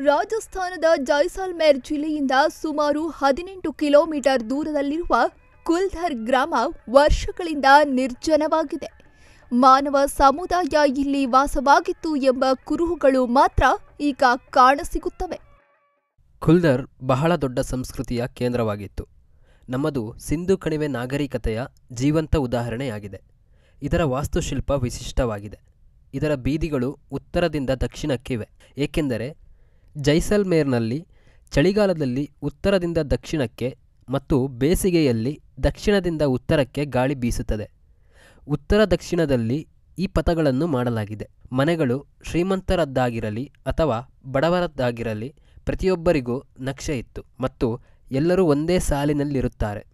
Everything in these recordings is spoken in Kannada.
ರಾಜಸ್ಥಾನದ ಜೈಸಾಲ್ಮೇರ್ ಜಿಲ್ಲೆಯಿಂದ ಸುಮಾರು ಹದಿನೆಂಟು ಕಿಲೋಮೀಟರ್ ದೂರದಲ್ಲಿರುವ ಕುಲ್ಧರ್ ಗ್ರಾಮ ವರ್ಷಗಳಿಂದ ನಿರ್ಜನವಾಗಿದೆ ಮಾನವ ಸಮುದಾಯ ಇಲ್ಲಿ ವಾಸವಾಗಿತ್ತು ಎಂಬ ಕುರುಹುಗಳು ಮಾತ್ರ ಈಗ ಕಾಣಸಿಗುತ್ತವೆ ಖುಲ್ದರ್ ಬಹಳ ದೊಡ್ಡ ಸಂಸ್ಕೃತಿಯ ಕೇಂದ್ರವಾಗಿತ್ತು ನಮ್ಮದು ಸಿಂಧು ಕಣಿವೆ ನಾಗರಿಕತೆಯ ಜೀವಂತ ಉದಾಹರಣೆಯಾಗಿದೆ ಇದರ ವಾಸ್ತುಶಿಲ್ಪ ವಿಶಿಷ್ಟವಾಗಿದೆ ಇದರ ಬೀದಿಗಳು ಉತ್ತರದಿಂದ ದಕ್ಷಿಣಕ್ಕಿವೆ ಏಕೆಂದರೆ ಜೈಸಲ್ಮೇರ್ನಲ್ಲಿ ಚಳಿಗಾಲದಲ್ಲಿ ಉತ್ತರದಿಂದ ದಕ್ಷಿಣಕ್ಕೆ ಮತ್ತು ಬೇಸಿಗೆಯಲ್ಲಿ ದಕ್ಷಿಣದಿಂದ ಉತ್ತರಕ್ಕೆ ಗಾಳಿ ಬೀಸುತ್ತದೆ ಉತ್ತರ ದಕ್ಷಿಣದಲ್ಲಿ ಈ ಪಥಗಳನ್ನು ಮಾಡಲಾಗಿದೆ ಮನೆಗಳು ಶ್ರೀಮಂತರದ್ದಾಗಿರಲಿ ಅಥವಾ ಬಡವರದ್ದಾಗಿರಲಿ ಪ್ರತಿಯೊಬ್ಬರಿಗೂ ನಕ್ಷೆ ಇತ್ತು ಮತ್ತು ಎಲ್ಲರೂ ಒಂದೇ ಸಾಲಿನಲ್ಲಿರುತ್ತಾರೆ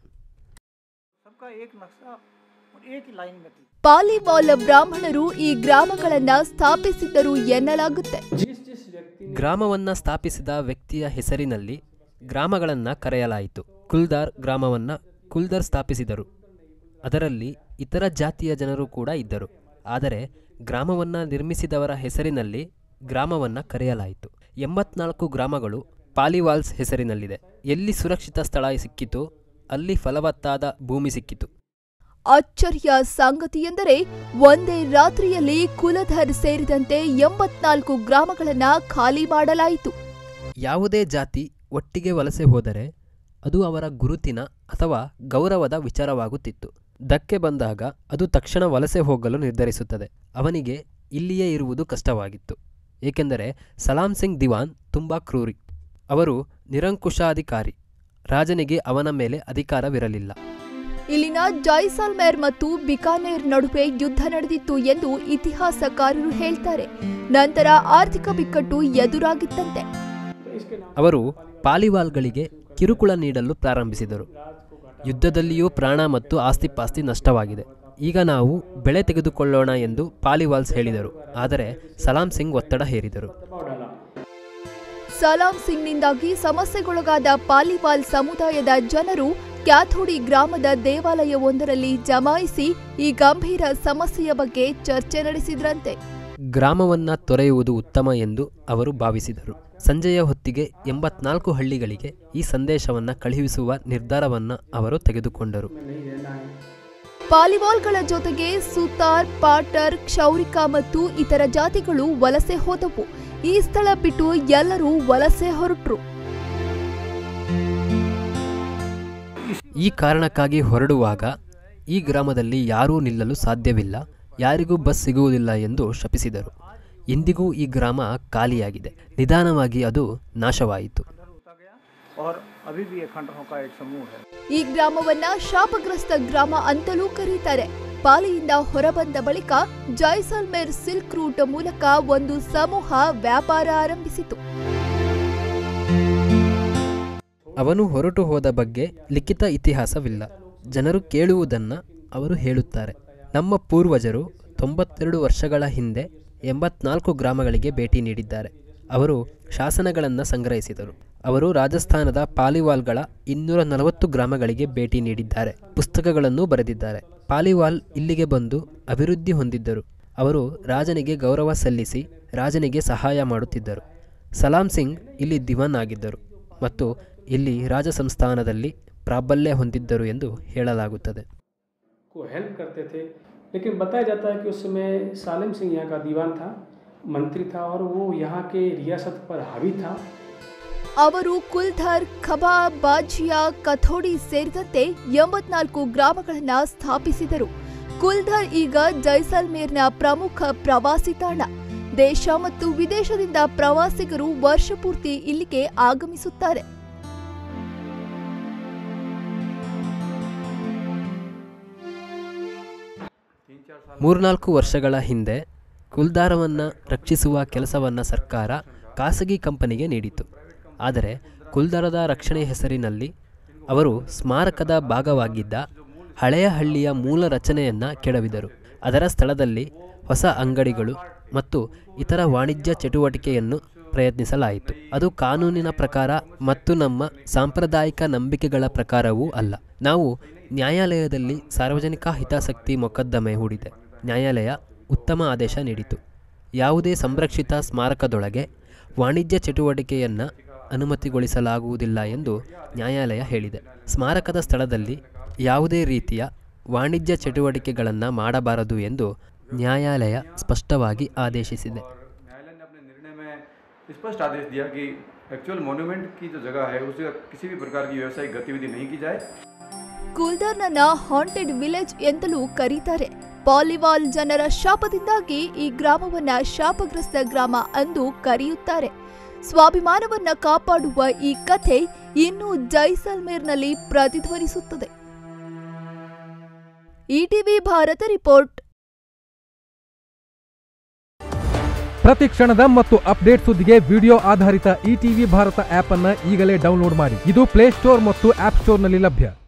सबका एक नक्शा और एक ही लाइन में थी ಪಾಲಿವಾಲ್ ಬ್ರಾಹ್ಮಣರು ಈ ಗ್ರಾಮಗಳನ್ನ ಸ್ಥಾಪಿಸಿದ್ದರು ಎನ್ನಲಾಗುತ್ತೆ ಗ್ರಾಮವನ್ನು ಸ್ಥಾಪಿಸಿದ ವ್ಯಕ್ತಿಯ ಹೆಸರಿನಲ್ಲಿ ಗ್ರಾಮಗಳನ್ನು ಕರೆಯಲಾಯಿತು ಕುಲ್ದಾರ್ ಗ್ರಾಮವನ್ನು ಕುಲ್ದರ್ ಸ್ಥಾಪಿಸಿದರು ಅದರಲ್ಲಿ ಇತರ ಜಾತಿಯ ಜನರು ಕೂಡ ಇದ್ದರು ಆದರೆ ಗ್ರಾಮವನ್ನು ನಿರ್ಮಿಸಿದವರ ಹೆಸರಿನಲ್ಲಿ ಗ್ರಾಮವನ್ನು ಕರೆಯಲಾಯಿತು ಎಂಬತ್ನಾಲ್ಕು ಗ್ರಾಮಗಳು ಪಾಲಿವಾಲ್ಸ್ ಹೆಸರಿನಲ್ಲಿದೆ ಎಲ್ಲಿ ಸುರಕ್ಷಿತ ಸ್ಥಳ ಸಿಕ್ಕಿತೋ ಅಲ್ಲಿ ಫಲವತ್ತಾದ ಭೂಮಿ ಸಿಕ್ಕಿತು ಅಚ್ಚರಿಯ ಸಂಗತಿಯೆಂದರೆ ಒಂದೇ ರಾತ್ರಿಯಲ್ಲಿ ಕುಲಧರ್ ಸೇರಿದಂತೆ ಎಂಬತ್ನಾಲ್ಕು ಗ್ರಾಮಗಳನ್ನ ಖಾಲಿ ಮಾಡಲಾಯಿತು ಯಾವುದೇ ಜಾತಿ ಒಟ್ಟಿಗೆ ವಲಸೆ ಹೋದರೆ ಅದು ಅವರ ಗುರುತಿನ ಅಥವಾ ಗೌರವದ ವಿಚಾರವಾಗುತ್ತಿತ್ತು ಧಕ್ಕೆ ಬಂದಾಗ ಅದು ತಕ್ಷಣ ವಲಸೆ ಹೋಗಲು ನಿರ್ಧರಿಸುತ್ತದೆ ಅವನಿಗೆ ಇಲ್ಲಿಯೇ ಇರುವುದು ಕಷ್ಟವಾಗಿತ್ತು ಏಕೆಂದರೆ ಸಲಾಂ ಸಿಂಗ್ ದಿವಾನ್ ತುಂಬ ಕ್ರೂರಿ ಅವರು ನಿರಂಕುಶಾಧಿಕಾರಿ ರಾಜನಿಗೆ ಅವನ ಮೇಲೆ ಅಧಿಕಾರವಿರಲಿಲ್ಲ ಇಲ್ಲಿನ ಜೈಸಲ್ಮೇರ್ ಮತ್ತು ಬಿಕಾನೇರ್ ನಡುವೆ ಯುದ್ಧ ನಡೆದಿತ್ತು ಎಂದು ಇತಿಹಾಸಕಾರರು ಹೇಳ್ತಾರೆ ನಂತರ ಆರ್ಥಿಕ ಬಿಕ್ಕಟ್ಟು ಎದುರಾಗಿತ್ತಂತೆ ಅವರು ಪಾಲಿವಾಲ್ಗಳಿಗೆ ಕಿರುಕುಳ ನೀಡಲು ಪ್ರಾರಂಭಿಸಿದರು ಯುದ್ಧದಲ್ಲಿಯೂ ಪ್ರಾಣ ಮತ್ತು ಆಸ್ತಿಪಾಸ್ತಿ ನಷ್ಟವಾಗಿದೆ ಈಗ ನಾವು ಬೆಳೆ ತೆಗೆದುಕೊಳ್ಳೋಣ ಎಂದು ಪಾಲಿವಾಲ್ಸ್ ಹೇಳಿದರು ಆದರೆ ಸಲಾಂ ಸಿಂಗ್ ಒತ್ತಡ ಹೇರಿದರು ಸಲಾಂ ಸಿಂಗ್ನಿಂದಾಗಿ ಸಮಸ್ಯೆಗೊಳಗಾದ ಪಾಲಿವಾಲ್ ಸಮುದಾಯದ ಜನರು ಕ್ಯಾಥೋಡಿ ಗ್ರಾಮದ ದೇವಾಲಯವೊಂದರಲ್ಲಿ ಜಮಾಯಿಸಿ ಈ ಗಂಭೀರ ಸಮಸ್ಯೆಯ ಬಗ್ಗೆ ಚರ್ಚೆ ನಡೆಸಿದ್ರಂತೆ ಗ್ರಾಮವನ್ನ ತೊರೆಯುವುದು ಉತ್ತಮ ಎಂದು ಅವರು ಭಾವಿಸಿದರು ಸಂಜೆಯ ಹೊತ್ತಿಗೆ ಎಂಬತ್ನಾಲ್ಕು ಹಳ್ಳಿಗಳಿಗೆ ಈ ಸಂದೇಶವನ್ನು ಕಳುಹಿಸುವ ನಿರ್ಧಾರವನ್ನು ಅವರು ತೆಗೆದುಕೊಂಡರು ಪಾಲಿವಾಲ್ಗಳ ಜೊತೆಗೆ ಸುತಾರ್ ಪಾಟರ್ ಕ್ಷೌರಿಕ ಮತ್ತು ಇತರ ಜಾತಿಗಳು ವಲಸೆ ಹೋದವು ಈ ಸ್ಥಳ ಬಿಟ್ಟು ಎಲ್ಲರೂ ವಲಸೆ ಹೊರಟ್ರು ಈ ಕಾರಣಕ್ಕಾಗಿ ಹೊರಡುವಾಗ ಈ ಗ್ರಾಮದಲ್ಲಿ ಯಾರೂ ನಿಲ್ಲಲು ಸಾಧ್ಯವಿಲ್ಲ ಯಾರಿಗೂ ಬಸ್ ಸಿಗುವುದಿಲ್ಲ ಎಂದು ಶಪಿಸಿದರು ಇಂದಿಗೂ ಈ ಗ್ರಾಮ ಖಾಲಿಯಾಗಿದೆ ನಿಧಾನವಾಗಿ ಅದು ನಾಶವಾಯಿತು होता गया और अभी भी ये खंडरों का एक समूह है ಈ ಗ್ರಾಮವನ್ನ ಶಾಪಗ್ರಸ್ತ ಗ್ರಾಮ ಅಂತಲೂ ಕರೀತಾರೆ ಪಾಲಿಯಿಂದ ಹೊರಬಂದ ಬಳಿಕ ಜೈಸಲ್ಮೇರ್ ಸಿಲ್ಕ್ ರೂಟ್ ಮೂಲಕ ಒಂದು ಸಮೂಹ ವ್ಯಾಪಾರ ಆರಂಭಿಸಿತು ಅವನು ಹೊರಟು ಹೋದ ಬಗ್ಗೆ ಲಿಖಿತ ಇತಿಹಾಸವಿಲ್ಲ ಜನರು ಕೇಳುವುದನ್ನು ಅವರು ಹೇಳುತ್ತಾರೆ ನಮ್ಮ ಪೂರ್ವಜರು ತೊಂಬತ್ತೆರಡು ವರ್ಷಗಳ ಹಿಂದೆ ಎಂಬತ್ನಾಲ್ಕು ಗ್ರಾಮಗಳಿಗೆ ಭೇಟಿ ನೀಡಿದ್ದಾರೆ ಅವರು ಶಾಸನಗಳನ್ನು ಸಂಗ್ರಹಿಸಿದರು ಅವರು ರಾಜಸ್ಥಾನದ ಪಾಲಿವಾಲ್ಗಳ ಇನ್ನೂರ ನಲವತ್ತು ಗ್ರಾಮಗಳಿಗೆ ಭೇಟಿ ನೀಡಿದ್ದಾರೆ ಪುಸ್ತಕಗಳನ್ನು ಬರೆದಿದ್ದಾರೆ ಪಾಲಿವಾಲ್ ಇಲ್ಲಿಗೆ ಬಂದು ಅಭಿವೃದ್ಧಿ ಹೊಂದಿದ್ದರು ಅವರು ರಾಜನಿಗೆ ಗೌರವ ಸಲ್ಲಿಸಿ ರಾಜನಿಗೆ ಸಹಾಯ ಮಾಡುತ್ತಿದ್ದರು ಸಲಾಂ ಸಿಂಗ್ ಇಲ್ಲಿ ದಿವಾನ್ ಆಗಿದ್ದರು ಮತ್ತು ಇಲ್ಲಿ ರಾಜ ಸಂಸ್ಥಾನದಲ್ಲಿ ಪ್ರಾಬಲ್ಯ ಹೊಂದಿದ್ದರು ಎಂದು ಹೇಳಲಾಗುತ್ತದೆ को हेल्प करते थे लेकिन बताया जाता है कि उस समय सालिम सिंह यहाँ का दीवान था मंत्री था और वो यहाँ के रियासत पर हावी था ಅವರು ಕುಲ್ಧರ್ ಖಬಾ ಬಾಜಿಯಾ ಕಥೋಡಿ ಸೇರಿದಂತೆ ಎಂಬತ್ನಾಲ್ಕು ಗ್ರಾಮಗಳನ್ನ ಸ್ಥಾಪಿಸಿದರು ಕುಲ್ಧರ್ ಈಗ ಜೈಸಲ್ಮೇರ್ನ ಪ್ರಮುಖ ಪ್ರವಾಸಿ ತಾಣ ದೇಶ ಮತ್ತು ವಿದೇಶದಿಂದ ಪ್ರವಾಸಿಗರು ವರ್ಷಪೂರ್ತಿ ಇಲ್ಲಿಗೆ ಆಗಮಿಸುತ್ತಾರೆ ಮೂರ್ನಾಲ್ಕು ವರ್ಷಗಳ ಹಿಂದೆ ಕುಲ್ದಾರವನ್ನು ರಕ್ಷಿಸುವ ಕೆಲಸವನ್ನು ಸರ್ಕಾರ ಖಾಸಗಿ ಕಂಪನಿಗೆ ನೀಡಿತು ಆದರೆ ಕುಲ್ದಾರದ ರಕ್ಷಣೆ ಹೆಸರಿನಲ್ಲಿ ಅವರು ಸ್ಮಾರಕದ ಭಾಗವಾಗಿದ್ದ ಹಳೆಯ ಹಳ್ಳಿಯ ಮೂಲ ರಚನೆಯನ್ನು ಕೆಡವಿದರು ಅದರ ಸ್ಥಳದಲ್ಲಿ ಹೊಸ ಅಂಗಡಿಗಳು ಮತ್ತು ಇತರ ವಾಣಿಜ್ಯ ಚಟುವಟಿಕೆಯನ್ನು ಪ್ರಯತ್ನಿಸಲಾಯಿತು ಅದು ಕಾನೂನಿನ ಪ್ರಕಾರ ಮತ್ತು ನಮ್ಮ ಸಾಂಪ್ರದಾಯಿಕ ನಂಬಿಕೆಗಳ ಪ್ರಕಾರವೂ ಅಲ್ಲ ನಾವು ನ್ಯಾಯಾಲಯದಲ್ಲಿ ಸಾರ್ವಜನಿಕ ಹಿತಾಸಕ್ತಿ ಮೊಕದ್ದಮೆ ಹೂಡಿದೆ ನ್ಯಾಯಾಲಯ ಉತ್ತಮ ಆದೇಶ ನೀಡಿತು ಯಾವುದೇ ಸಂರಕ್ಷಿತ ಸ್ಮಾರಕದೊಳಗೆ ವಾಣಿಜ್ಯ ಚಟುವಟಿಕೆಯನ್ನು ಅನುಮತಿಗೊಳಿಸಲಾಗುವುದಿಲ್ಲ ಎಂದು ನ್ಯಾಯಾಲಯ ಹೇಳಿದೆ ಸ್ಮಾರಕದ ಸ್ಥಳದಲ್ಲಿ ಯಾವುದೇ ರೀತಿಯ ವಾಣಿಜ್ಯ ಚಟುವಟಿಕೆಗಳನ್ನು ಮಾಡಬಾರದು ಎಂದು ನ್ಯಾಯಾಲಯ ಸ್ಪಷ್ಟವಾಗಿ ಆದೇಶಿಸಿದೆ न्यायालय ने अपने निर्णय में स्पष्ट आदेश दिया कि एक्चुअल मोन्यूमेंट की जो जगह है उस जगह किसी भी प्रकार की व्यावसायिक गतिविधि नहीं की जाए ಕುಲ್ದರ್ನನ್ನ ಹಾಂಟೆಡ್ ವಿಲೇಜ್ ಎಂತಲೂ ಕರೀತಾರೆ ಪಾಲಿವಾಲ್ ಜನರ ಶಾಪದಿಂದಾಗಿ ಈ ಗ್ರಾಮವನ್ನ ಶಾಪಗ್ರಸ್ತ ಗ್ರಾಮ ಎಂದು ಕರೆಯುತ್ತಾರೆ ಸ್ವಾಭಿಮಾನವನ್ನ ಕಾಪಾಡುವ ಈ ಕಥೆ ಇನ್ನೂ ಜೈಸಲ್ಮೇರ್ನಲ್ಲಿ ಪ್ರತಿಧ್ವನಿಸುತ್ತದೆ ಇಟಿವಿ ಭಾರತ ರಿಪೋರ್ಟ್ ಪ್ರತಿ ಕ್ಷಣದ ಮತ್ತು ಅಪ್ಡೇಟ್ ಸುದ್ದಿಗೆ ವಿಡಿಯೋ ಆಧಾರಿತ ಇಟಿವಿ ಭಾರತ ಆಪ್ ಅನ್ನ ಈಗಲೇ ಡೌನ್ಲೋಡ್ ಮಾಡಿ ಇದು ಪ್ಲೇಸ್ಟೋರ್ ಮತ್ತು ಆಪ್ ಸ್ಟೋರ್ನಲ್ಲಿ ಲಭ್ಯ